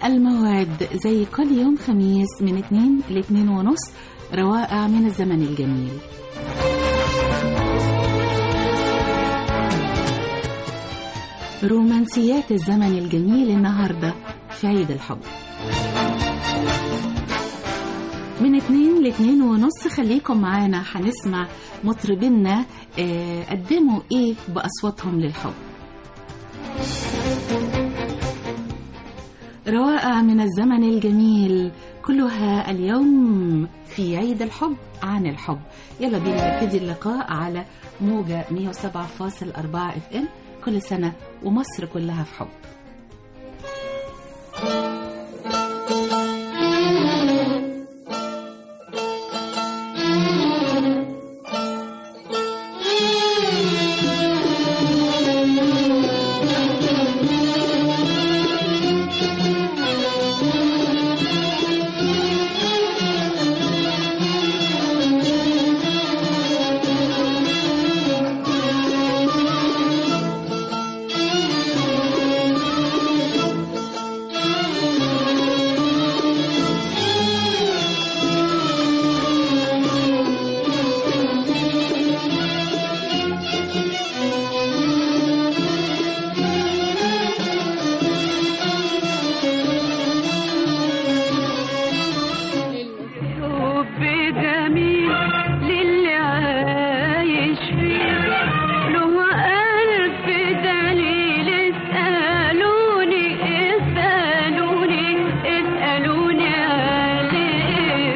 الموعد زي كل يوم خميس من 2 ل 2 ونص روائع من الزمن الجميل رومانسيات الزمن الجميل النهارده في عيد الحب من اتنين لاتنين ونص خليكم معانا هنسمع مطربينا آه، قدموا ايه بأصواتهم للحب روائع من الزمن الجميل كلها اليوم في عيد الحب عن الحب يلا بينا نبتدي اللقاء على موجة 107.4 اف ام كل سنة ومصر كلها في حب الحب جميل للي عايش فيه له ألف دليل اسألوني اسألوني اسألوني عليه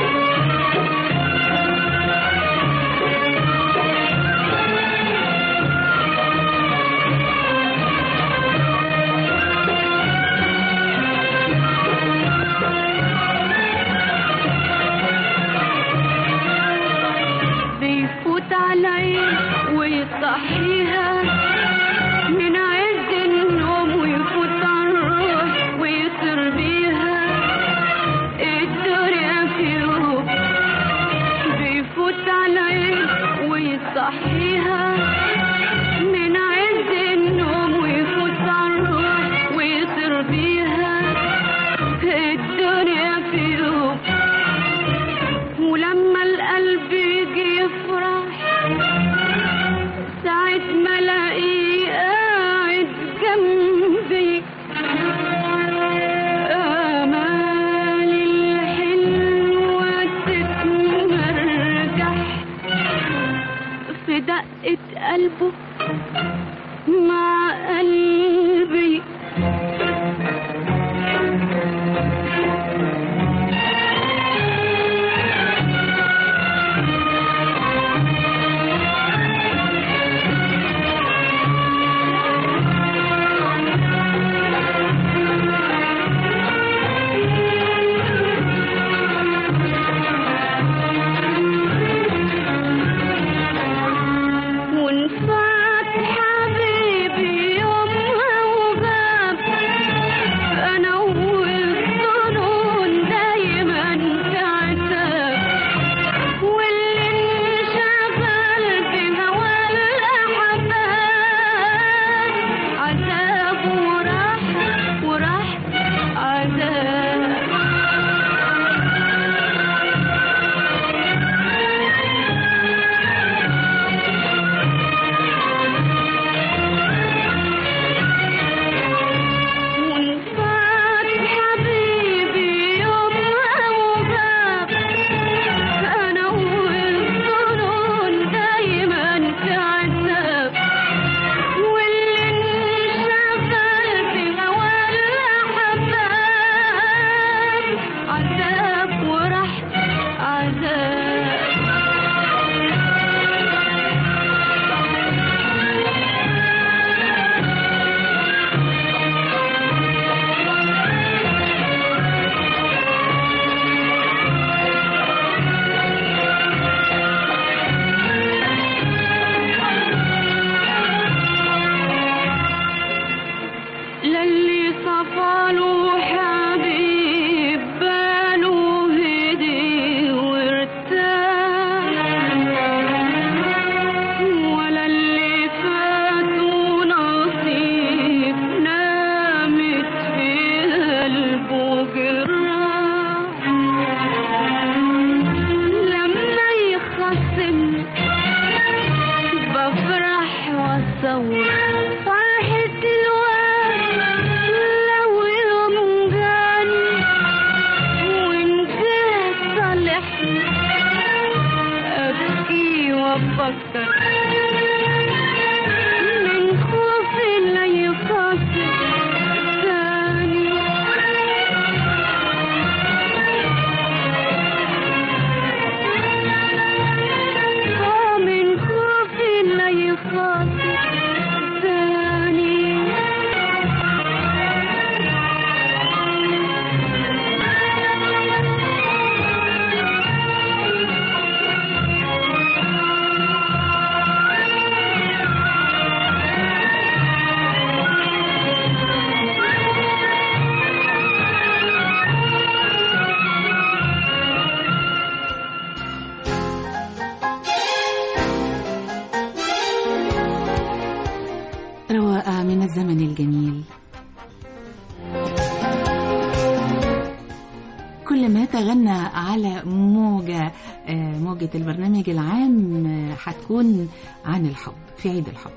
بيفوت على العين ويصحيها من عز النوم ويفوت على الروح ويطير بيها الدنيا في يوم بيفوت على العين ويصحيها من عز النوم ويفوت على الروح ويطير بيها الدنيا في يوم ولما القلب يجي يفرح ساعة ما الاقيه قاعد جنبي آمالي الحلوة تتمرجح في دقة قلبه مع قلبي ونفعت حبيبي يومها يحلى أبكي وأفكر من خوفي لا يفكر ثاني آه من خوفي لا يفكر ثاني رواقة من الزمن الجميل كل ما تغنى على موجة آه، موجة البرنامج العام آه، هتكون عن الحب في عيد الحب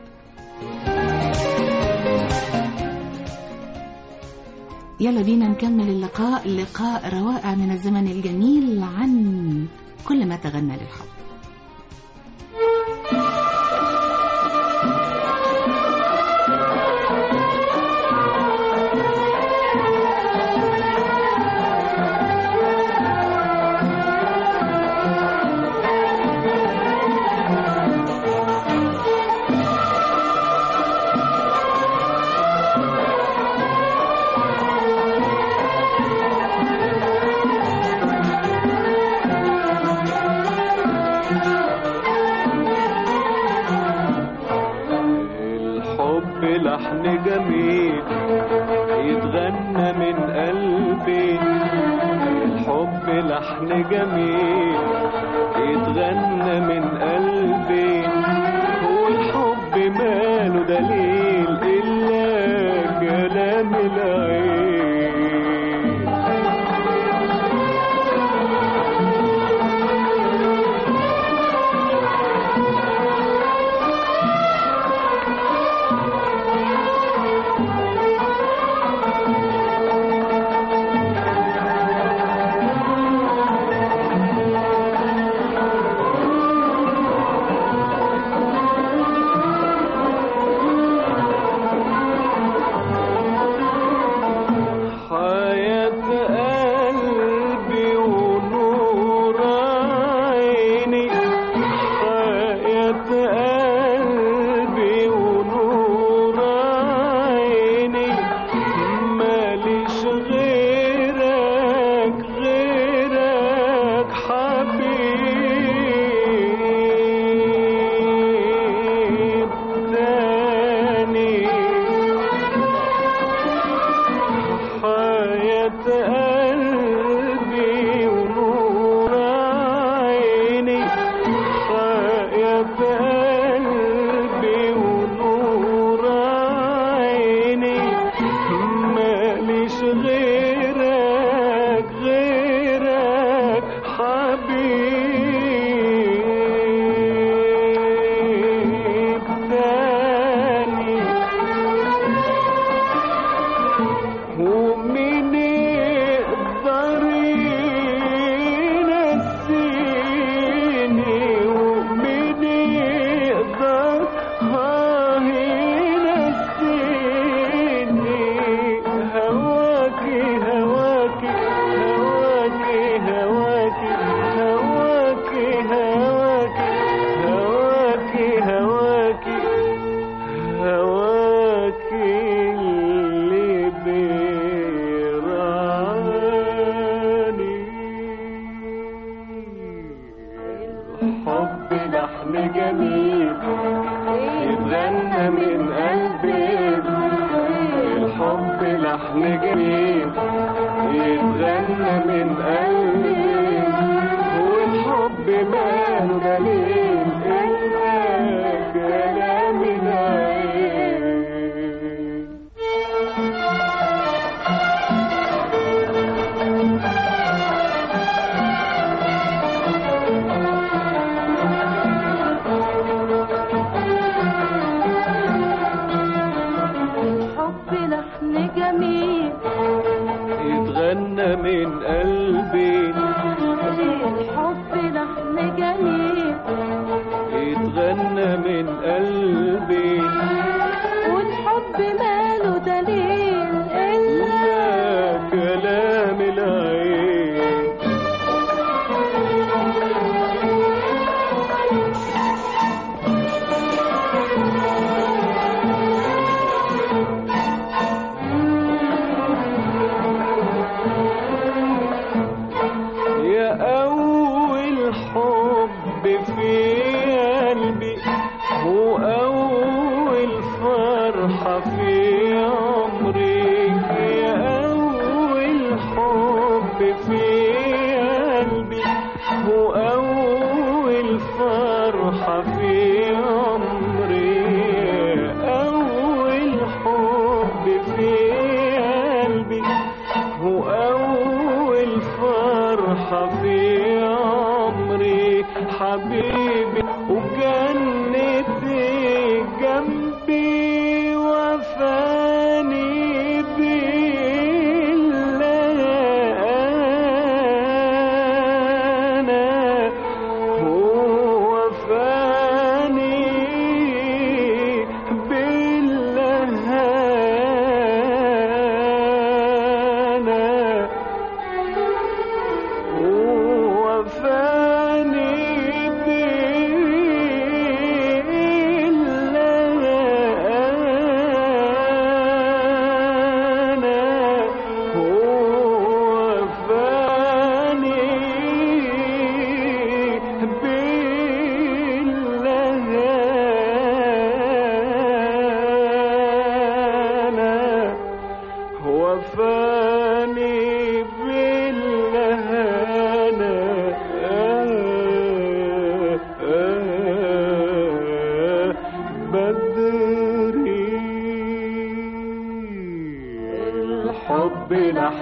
يلا بينا نكمل اللقاء لقاء رواقة من الزمن الجميل عن كل ما تغنى للحب الحب لحن جميل يتغنى من قلبي الحب لحن جميل يتغنى من قلبي والحب ماله دليل إلا كلام العين حياة قلبي ونور عيني حياة قلبي ونور عيني ماليش غيرك غيرك حبيب تاني حياة قلبي ونور عيني حياة قلبي ونور عيني ماليش غيرك غيرك حبيب تاني ومين يقدر ينسيني ومين يقدر ها ينسيني هواكي هواكي هواكي هواكي هواكي هواكي هواكي هواكي هواكي اللي بيراني الحب لحن جميل يتغنى من قلبي الحب لحن جميل يتغنى من قلبي والحب ماله دليل إلا كلام العين الحب لحن جميل يتغنى من قلبي الحب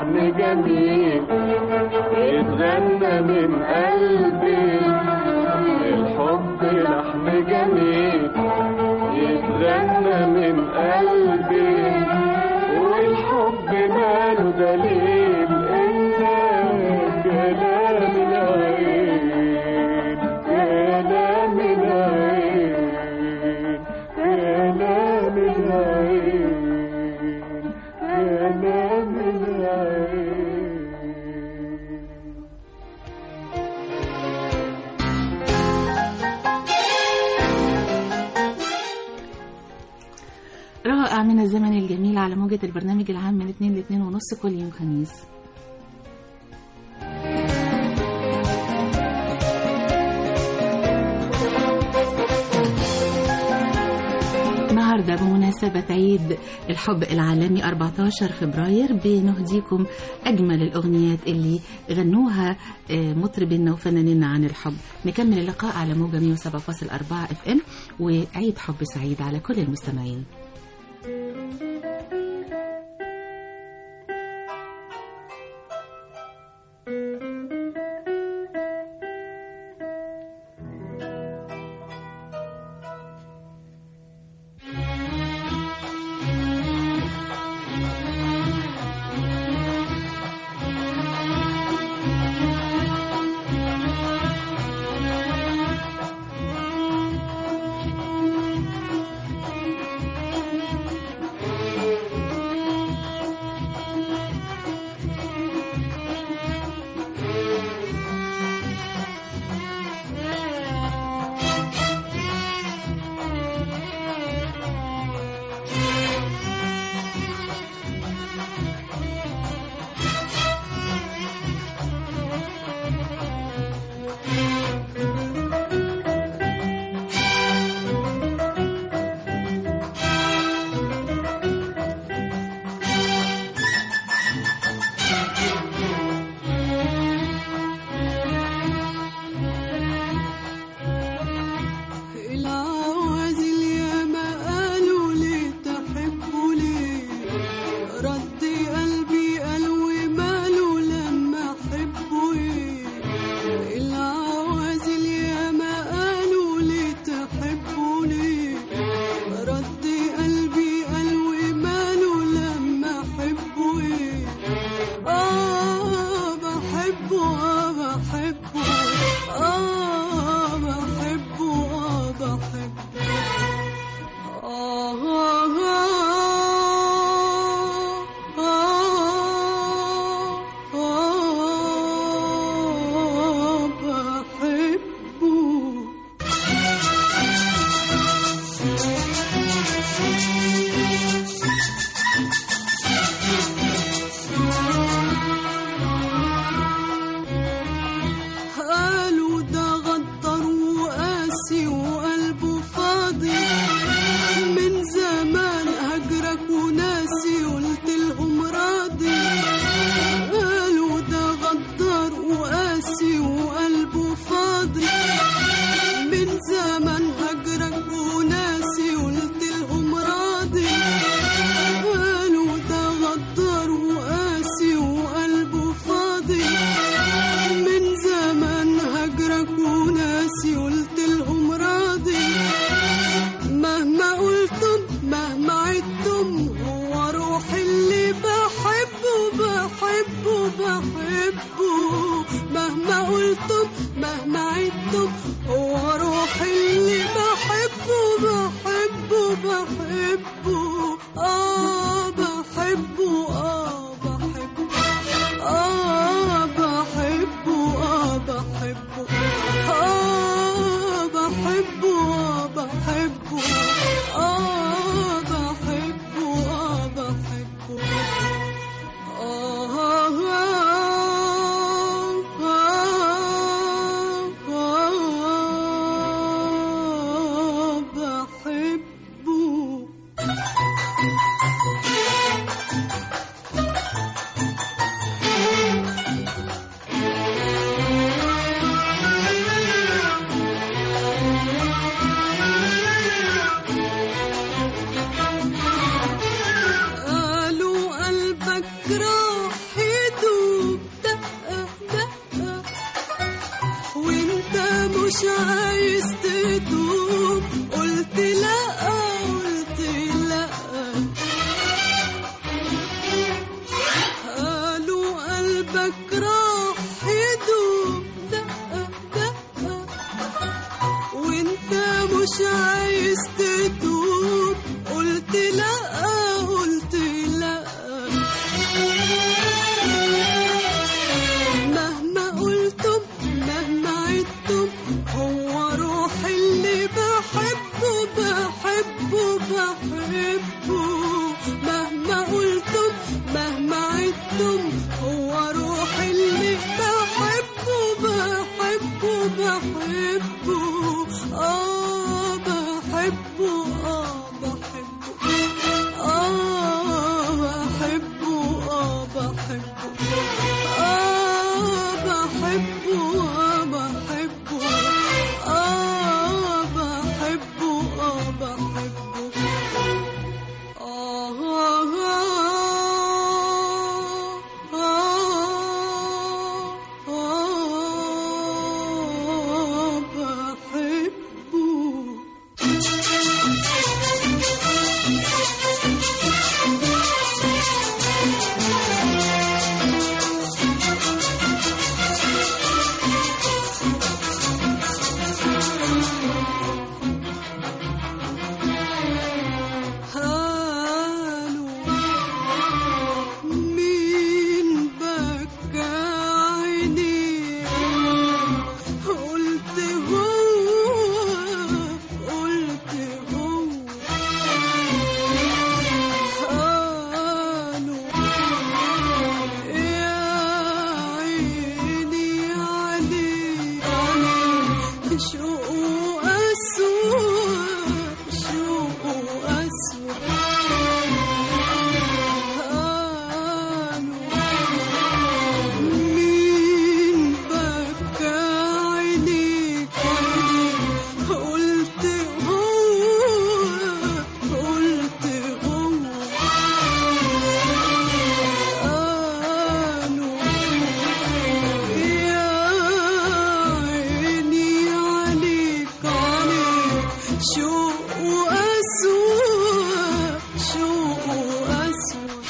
لحن جميل يتغنى من قلبي الحب لحن جميل يتغنى من قلبي والحب ماله دليل إلا كلام العين كلام العين كلام العين كلام العين رائع من الزمن الجميل على موجة البرنامج العام من 2 ل 2 ونص كل يوم خميس النهارده بمناسبة عيد الحب العالمي 14 فبراير بنهديكم أجمل الأغنيات اللي غنوها آه، مطربينا وفنانينا عن الحب نكمل اللقاء على موجة 107.4 اف ام وعيد حب سعيد على كل المستمعين العوازل يا ما قالوا ليه تحبوا ليه رد قلبي قال وماله لما احبه ايه العوازل يا ما قالوا ليه تحبوا ليه رد قلبي قال وماله لما احبه ايه اه بحبه اه بحبه اه بحبه اه بحبه آه آه آه آه بحبه قالوا ده غدر وقاسي وقلبه فاضي من زمان هجرك وناسي قلت لهم راضي قالوا ده غدر وقاسي وقلبه فاضي من زمان هجرك وناسي قلت لهم راضي قالوا ده غدر وقاسي وقلبه فاضي من زمان هجرك وناسي قلت لهم راضي مهما قلتم مهما عدتم هو روح اللي بحبه بحبه بحبه مهما قلتم مهما عدتم هو روح اللي بحبه بحبه بحبه اه بحبه اه بحبه آه بحبه آه بحبه آه بحبه آه بحبه آه بحبه آه بحبه آه آه آه مش عايز تتوب قلت لا قلت لا قالوا قلبك راح يدوب دقة دقة وانت مش عايز تتوب قلت لا قلت لا مهما قلتم مهما عدتم هو روح اللي بحبه بحبه بحبه مهما قلتم مهما عدتم هو روح اللي بحبه بحبه بحبه اه بحبه اه بحبه اه بحبه اه بحبه آه بحبه آه بحبه آه بحبه آه بحبه آه آه بحبه قالوا مين بكى عيني قلت هو قلت هو قالوا يا عيني عليك عليك شوق أسود شوق أسود قالوا مين بكى عينيك عينيك قلت هو قلت هو قالوا يا عيني عليك عليك شوق أسود شوق أسود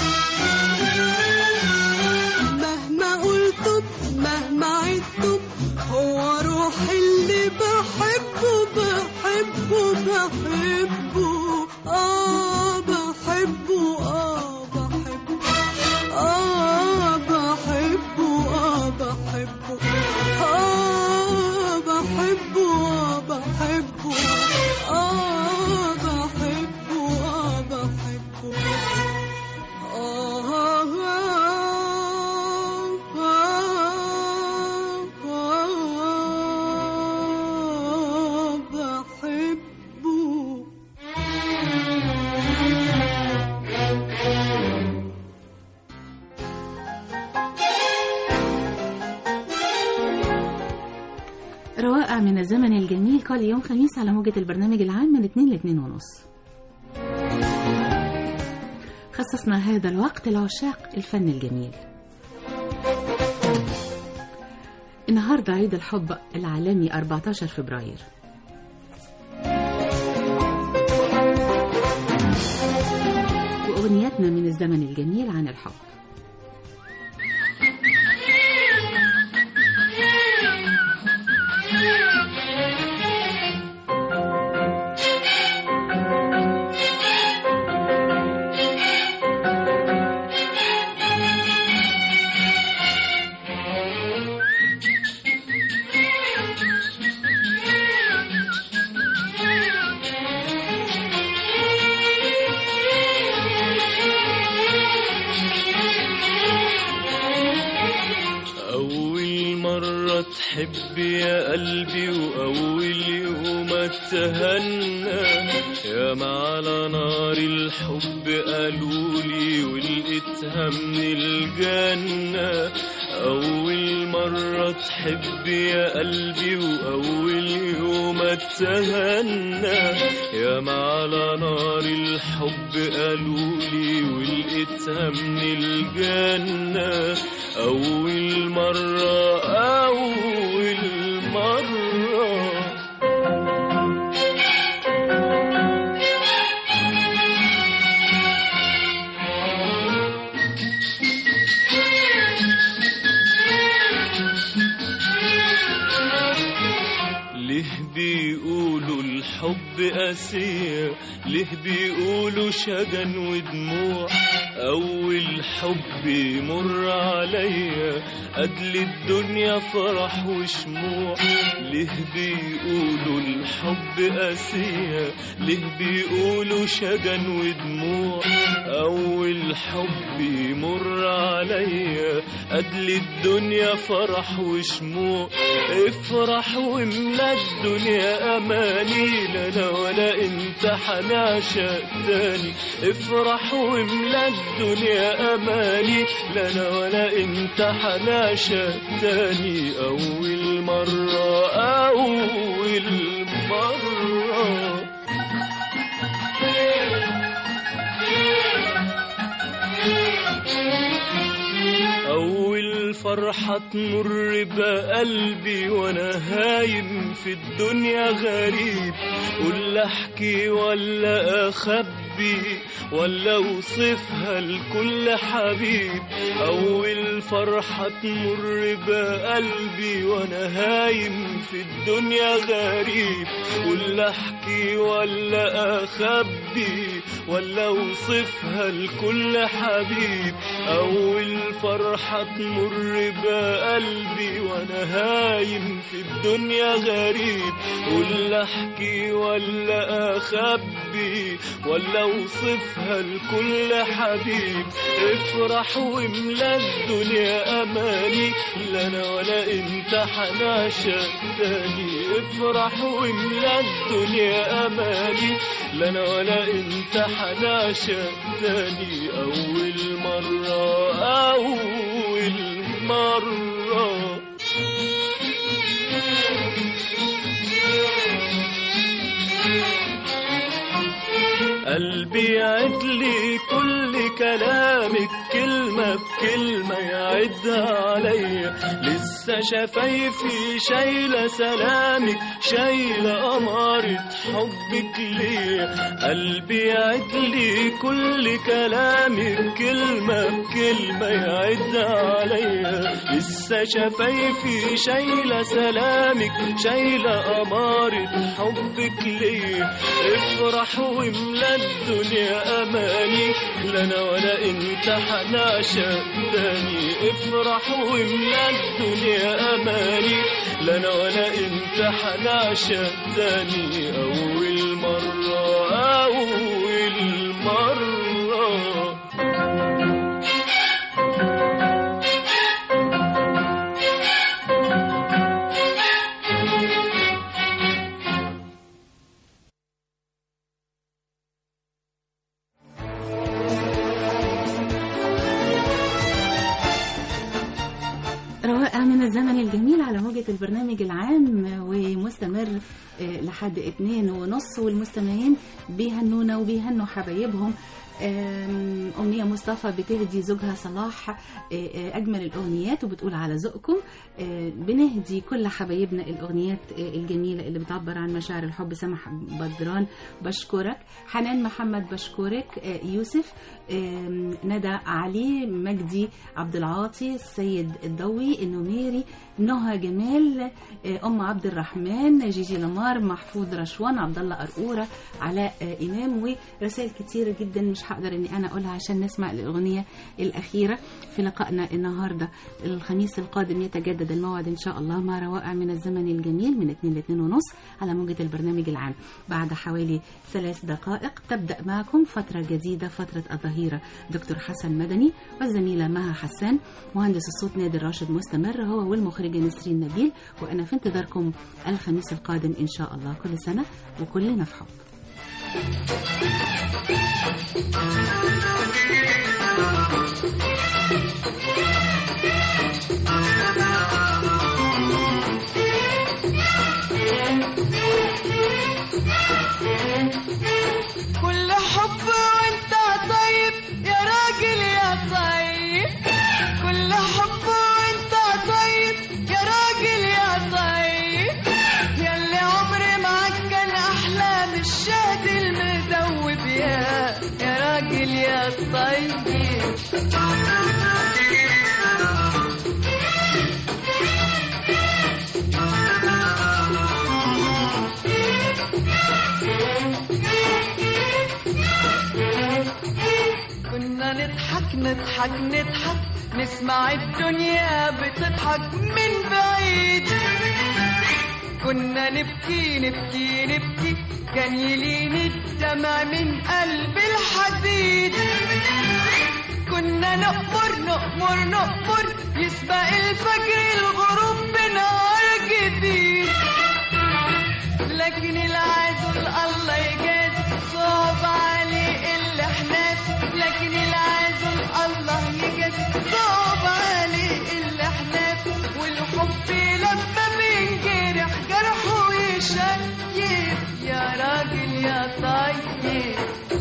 مهما قلتم مهما عدتم هو روح اللي بحبه بحبه بحبه اه بحبه اه بحبه اه بحبه اه بحبه اه بحبه اه بحبه اه بحبه اه بحبه بحبه روائع من الزمن الجميل كل يوم خميس على موجة البرنامج العام من 2 ل 2 ونص خصصنا هذا الوقت لعشاق الفن الجميل النهاردة عيد الحب العالمي 14 فبراير وأغنياتنا من الزمن الجميل عن الحب أول مرة تحب يا قلبي وأول يوم اتهنى يا ما على نار الحب قالولي ولقيتها من الجنة أول مرة تحب يا قلبي وأول يوم اتهنى يا ما على نار الحب قالولي ولقيتها من الجنة أول مرة أول مرة ليه بيقولوا الحب قاسية ليه بيقولوا شجن ودموع أول حب يمر عليا أجل الدنيا فرح وشموع ليه بيقولوا الحب قاسية ليه بيقولوا شجن ودموع أول حب يمر عليا أجل الدنيا فرح وشموع افرح واملا الدنيا أماني لا أنا ولا أنت حنعشق تاني افرح واملا الدنيا أماني لا أنا ولا أنت حنعشق تاني أول مرة أول مرة أول فرحة تمر بقلبي وأنا هايم في الدنيا غريب قول أحكي ولا أخبي ولا أوصفها لكل حبيب أول فرحة تمر بقلبي وأنا هايم في الدنيا غريب قول أحكي ولا أخبي ولا أوصفها لكل حبيب أول فرحة تمر بقلبي وأنا هايم في الدنيا غريب قول أحكي ولا أخبي ولا أوصفها لكل حبيب افرح واملا الدنيا أماني لا أنا ولا أنت حنعشق تاني افرح واملا الدنيا أماني لا أنا ولا أنت حنعشق تاني أول مرة أول مرة قلبي يعد لي كل كلامك كلمة بكلمة يعدها عليا لسه شفايفي شايلة سلامك شايلة أمارة حبك ليا قلبي يعد لي كل كلامك كلمة بكلمة يعدها عليا لسه شفايفي شايلة سلامك شايلة أمارة حبك ليا افرح واملا الدنيا أماني لا أنا ولا أنت حنعشق تاني افرح واملا الدنيا أماني لا أنا ولا أنت حنعشق تاني أول مرة أول مرة روائع من الزمن الجميل على موجة البرنامج العام ومستمر آه، لحد اتنين ونص والمستمعين بيهنونا وبيهنوا حبايبهم آم، أمنية مصطفى بتهدي زوجها صلاح آه، آه، أجمل الأغنيات وبتقول على ذوقكم آه، بنهدي كل حبايبنا الأغنيات آه، الجميلة اللي بتعبر عن مشاعر الحب سمح بدران بشكرك حنان محمد بشكرك آه، يوسف آم، ندى علي مجدي عبد العاطي السيد الضوي النميري نهى جمال آه، ام عبد الرحمن جيجي لمار محفوظ رشوان عبد الله قرقوره علاء آه، امام ورسائل كتيره جدا مش هقدر اني انا اقولها عشان نسمع الاغنيه الاخيره في لقائنا النهارده الخميس القادم يتجدد الموعد ان شاء الله مع روائع من الزمن الجميل من 2 ل 2 ونص على موجه البرنامج العام بعد حوالي ثلاث دقائق تبدا معكم فتره جديده فتره الظهيره دكتور حسن مدني والزميله مها حسان مهندس الصوت نادر راشد مستمر هو والمخرجه نسرين نبيل وانا في انتظاركم الخميس القادم ان شاء الله كل سنه وكلنا في حب كل حب وانت طيب يا راجل يا طيب كل حب وانت طيب يا راجل يا طيب ياللي عمري معاك كان احلى من الشهد المدوب يا يا راجل يا طيب كنا نضحك نضحك نضحك نسمع الدنيا بتضحك من بعيد كنا نبكي نبكي نبكي كان يلين الدمع من قلب الحديد كنا نأمر نأمر نأمر يسبق الفجر الغروب بنهار جديد لكن العزل الله يجازي صعب عليه اللي احنا فيه. لكن العزل الله يجازي صعب عليه اللي احنا فيه. والحب لما بينجرح جرحه يشيب يا راجل يا طيب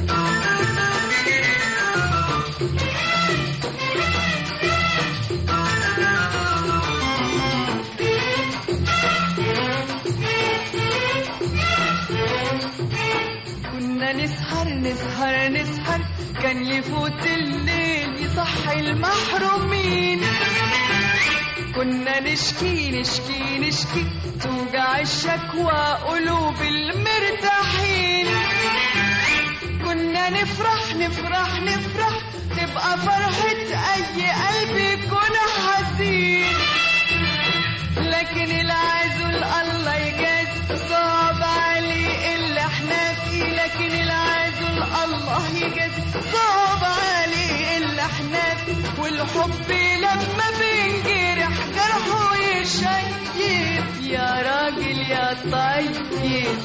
كنا نسهر نسهر نسهر كان يفوت الليل يصحي المحرومين كنا نشكي نشكي نشكي توجع الشكوى قلوب المرتاحين كنا نفرح نفرح نفرح تبقى فرحة أي قلب يكون حزين لكن العزل الله يجازي صعب عليه اللي احنا فيه لكن العزل الله يجازي صعب عليه اللي احنا فيه والحب لما بينجرح جرحه يشيب يا راجل يا طيب